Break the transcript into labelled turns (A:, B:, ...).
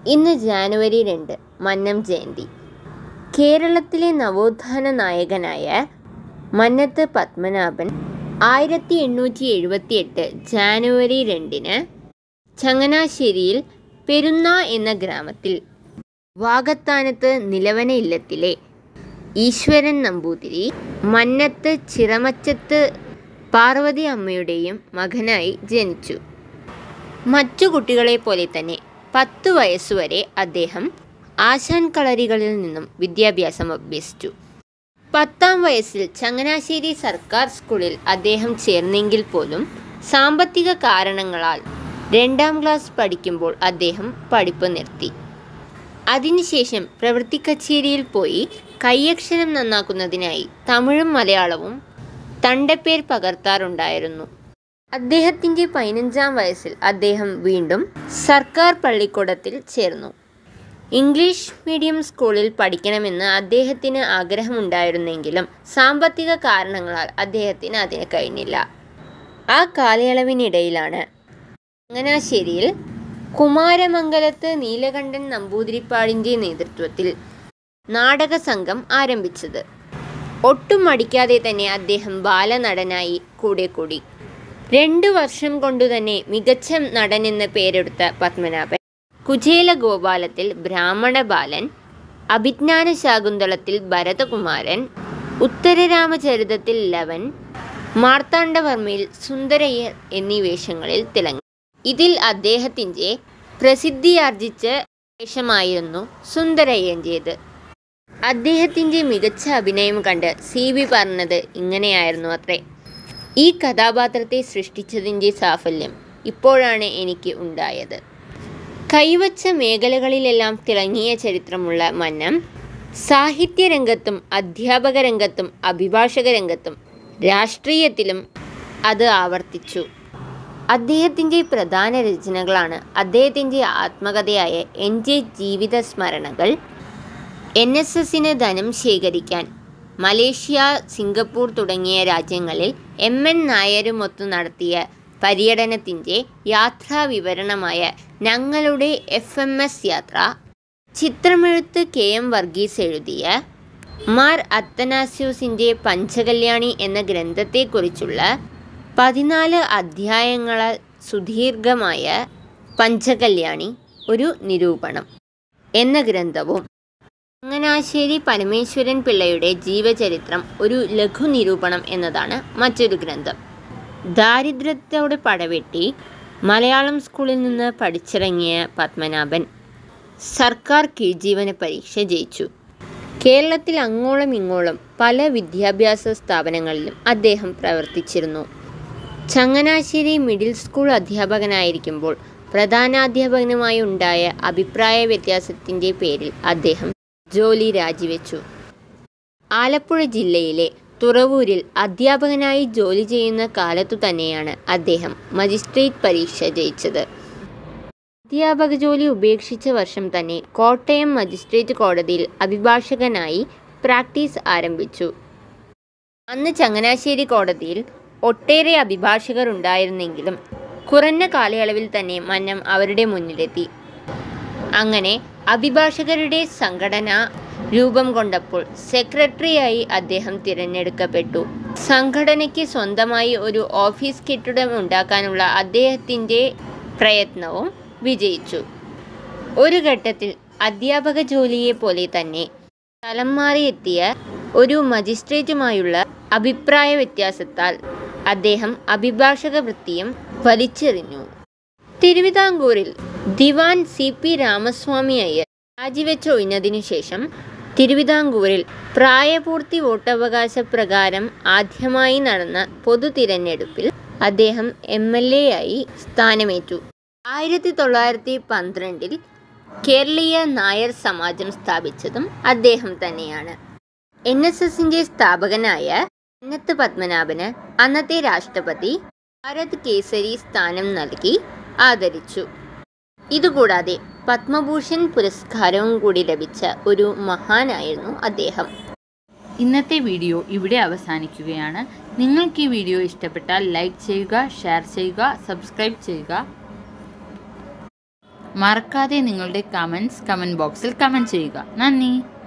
A: ഇന്ന് ജാനുവരി രണ്ട് മന്നം ജയന്തി കേരളത്തിലെ നവോത്ഥാന നായകനായ മന്നത്ത് പത്മനാഭൻ ആയിരത്തി എണ്ണൂറ്റി എഴുപത്തി എട്ട് ജാനുവരി രണ്ടിന് ചങ്ങനാശ്ശേരിയിൽ പെരുന്ന എന്ന ഗ്രാമത്തിൽ വാകത്താനത്ത് നിലവന ഇല്ലത്തിലെ ഈശ്വരൻ നമ്പൂതിരി മന്നത്ത് ചിറമച്ചത്ത് പാർവതി അമ്മയുടെയും മകനായി ജനിച്ചു മറ്റു കുട്ടികളെ പോലെ തന്നെ പത്ത് വയസ്സുവരെ അദ്ദേഹം ആശാൻ കളരികളിൽ നിന്നും വിദ്യാഭ്യാസം അഭ്യസിച്ചു പത്താം വയസ്സിൽ ചങ്ങനാശ്ശേരി സർക്കാർ സ്കൂളിൽ അദ്ദേഹം ചേർന്നെങ്കിൽ പോലും സാമ്പത്തിക കാരണങ്ങളാൽ രണ്ടാം ക്ലാസ് പഠിക്കുമ്പോൾ അദ്ദേഹം പഠിപ്പ് നിർത്തി അതിനുശേഷം പ്രവൃത്തി കച്ചേരിയിൽ പോയി കൈയക്ഷരം നന്നാക്കുന്നതിനായി തമിഴും മലയാളവും തണ്ടപ്പേർ പകർത്താറുണ്ടായിരുന്നു അദ്ദേഹത്തിൻ്റെ പതിനഞ്ചാം വയസ്സിൽ അദ്ദേഹം വീണ്ടും സർക്കാർ പള്ളിക്കൂടത്തിൽ ചേർന്നു ഇംഗ്ലീഷ് മീഡിയം സ്കൂളിൽ പഠിക്കണമെന്ന് അദ്ദേഹത്തിന് ആഗ്രഹമുണ്ടായിരുന്നെങ്കിലും സാമ്പത്തിക കാരണങ്ങളാൽ അദ്ദേഹത്തിന് അതിന് കഴിഞ്ഞില്ല ആ കാലയളവിനിടയിലാണ് ചങ്ങനാശ്ശേരിയിൽ കുമാരമംഗലത്ത് നീലകണ്ഠൻ നമ്പൂതിരിപ്പാടിൻ്റെ നേതൃത്വത്തിൽ നാടക സംഘം ആരംഭിച്ചത് ഒട്ടും മടിക്കാതെ തന്നെ അദ്ദേഹം ബാലനടനായി കൂടെ കൂടി രണ്ടു വർഷം കൊണ്ടുതന്നെ മികച്ച നടനെന്ന് പേരെടുത്ത പത്മനാഭൻ കുചേല ഗോപാലത്തിൽ ബ്രാഹ്മണ ബാലൻ അഭിജ്ഞാന ശാകുന്തളത്തിൽ ഭരതകുമാരൻ ഉത്തരരാമചരിതത്തിൽ ലവൻ മാർത്താണ്ഡവർമ്മയിൽ സുന്ദരയ്യർ എന്നീ വേഷങ്ങളിൽ തിളങ്ങി ഇതിൽ അദ്ദേഹത്തിൻ്റെ പ്രസിദ്ധിയാർജിച്ച വേഷമായിരുന്നു സുന്ദരയ്യൻ്റേത് അദ്ദേഹത്തിൻ്റെ മികച്ച അഭിനയം കണ്ട് സി വി പറഞ്ഞത് ഇങ്ങനെയായിരുന്നു അത്രേ ഈ കഥാപാത്രത്തെ സൃഷ്ടിച്ചതിൻ്റെ സാഫല്യം ഇപ്പോഴാണ് എനിക്ക് ഉണ്ടായത് കൈവച്ച മേഖലകളിലെല്ലാം തിളങ്ങിയ ചരിത്രമുള്ള മന്നം സാഹിത്യരംഗത്തും അധ്യാപക രംഗത്തും അഭിഭാഷക രംഗത്തും രാഷ്ട്രീയത്തിലും അത് ആവർത്തിച്ചു അദ്ദേഹത്തിൻ്റെ പ്രധാന രചനകളാണ് അദ്ദേഹത്തിൻ്റെ ആത്മകഥയായ എൻ്റെ ജീവിത സ്മരണകൾ എൻ എസ് എസിന് ധനം ശേഖരിക്കാൻ മലേഷ്യ സിംഗപ്പൂർ തുടങ്ങിയ രാജ്യങ്ങളിൽ എം എൻ നായരുമൊത്തു നടത്തിയ പര്യടനത്തിൻ്റെ യാത്രാ വിവരണമായ ഞങ്ങളുടെ എഫ് എം എസ് യാത്ര ചിത്രമെഴുത്ത് കെ എം വർഗീസ് എഴുതിയ മാർ അത്തനാസ്യൂസിൻ്റെ പഞ്ചകല്യാണി എന്ന ഗ്രന്ഥത്തെക്കുറിച്ചുള്ള പതിനാല് അധ്യായങ്ങളാൽ സുദീർഘമായ പഞ്ചകല്യാണി ഒരു നിരൂപണം എന്ന ഗ്രന്ഥവും ചങ്ങനാശ്ശേരി പരമേശ്വരൻ പിള്ളയുടെ ജീവചരിത്രം ഒരു ലഘു നിരൂപണം എന്നതാണ് മറ്റൊരു ഗ്രന്ഥം ദാരിദ്ര്യത്തോട് പടവെട്ടി മലയാളം സ്കൂളിൽ നിന്ന് പഠിച്ചിറങ്ങിയ പത്മനാഭൻ സർക്കാർ കീഴ്ജീവന പരീക്ഷ ജയിച്ചു കേരളത്തിൽ അങ്ങോളം ഇങ്ങോളം പല വിദ്യാഭ്യാസ സ്ഥാപനങ്ങളിലും അദ്ദേഹം പ്രവർത്തിച്ചിരുന്നു ചങ്ങനാശ്ശേരി മിഡിൽ സ്കൂൾ അധ്യാപകനായിരിക്കുമ്പോൾ പ്രധാനാധ്യാപകനുമായി ഉണ്ടായ അഭിപ്രായ വ്യത്യാസത്തിൻ്റെ പേരിൽ അദ്ദേഹം ജോലി രാജിവെച്ചു ആലപ്പുഴ ജില്ലയിലെ തുറവൂരിൽ അധ്യാപകനായി ജോലി ചെയ്യുന്ന കാലത്തു തന്നെയാണ് അദ്ദേഹം മജിസ്ട്രേറ്റ് പരീക്ഷ ജയിച്ചത് അധ്യാപക ജോലി ഉപേക്ഷിച്ച വർഷം തന്നെ കോട്ടയം മജിസ്ട്രേറ്റ് കോടതിയിൽ അഭിഭാഷകനായി പ്രാക്ടീസ് ആരംഭിച്ചു അന്ന് ചങ്ങനാശ്ശേരി കോടതിയിൽ ഒട്ടേറെ അഭിഭാഷകർ ഉണ്ടായിരുന്നെങ്കിലും കുറഞ്ഞ കാലയളവിൽ തന്നെ മന്നം അവരുടെ മുന്നിലെത്തി അങ്ങനെ അഭിഭാഷകരുടെ സംഘടന രൂപം കൊണ്ടപ്പോൾ സെക്രട്ടറിയായി അദ്ദേഹം തിരഞ്ഞെടുക്കപ്പെട്ടു സംഘടനയ്ക്ക് സ്വന്തമായി ഒരു ഓഫീസ് കെട്ടിടം ഉണ്ടാക്കാനുള്ള അദ്ദേഹത്തിൻ്റെ പ്രയത്നവും വിജയിച്ചു ഒരു ഘട്ടത്തിൽ അധ്യാപക ജോലിയെ പോലെ തന്നെ സ്ഥലം മാറിയെത്തിയ ഒരു മജിസ്ട്രേറ്റുമായുള്ള അഭിപ്രായ വ്യത്യാസത്താൽ അദ്ദേഹം അഭിഭാഷക വൃത്തിയും വലിച്ചെറിഞ്ഞു തിരുവിതാംകൂറിൽ ദിവാൻ സി പി രാമസ്വാമി അയ്യർ രാജിവെച്ചൊഴിഞ്ഞതിനു ശേഷം തിരുവിതാംകൂറിൽ പ്രായപൂർത്തി വോട്ടവകാശ പ്രകാരം ആദ്യമായി നടന്ന പൊതു തിരഞ്ഞെടുപ്പിൽ അദ്ദേഹം എം എൽ എ ആയി സ്ഥാനമേറ്റു ആയിരത്തി തൊള്ളായിരത്തി പന്ത്രണ്ടിൽ കേരളീയ നായർ സമാജം സ്ഥാപിച്ചതും അദ്ദേഹം തന്നെയാണ് എൻ എസ് എസിൻ്റെ സ്ഥാപകനായ അന്നത്ത് പത്മനാഭന് അന്നത്തെ രാഷ്ട്രപതി ഭാരത് കേസരി സ്ഥാനം നൽകി ആദരിച്ചു ഇതുകൂടാതെ പത്മഭൂഷൺ പുരസ്കാരവും കൂടി ലഭിച്ച ഒരു മഹാനായിരുന്നു അദ്ദേഹം
B: ഇന്നത്തെ വീഡിയോ ഇവിടെ അവസാനിക്കുകയാണ് നിങ്ങൾക്ക് ഈ വീഡിയോ ഇഷ്ടപ്പെട്ടാൽ ലൈക്ക് ചെയ്യുക ഷെയർ ചെയ്യുക സബ്സ്ക്രൈബ് ചെയ്യുക മറക്കാതെ നിങ്ങളുടെ കമൻസ് കമൻറ്റ് ബോക്സിൽ കമൻറ്റ് ചെയ്യുക നന്ദി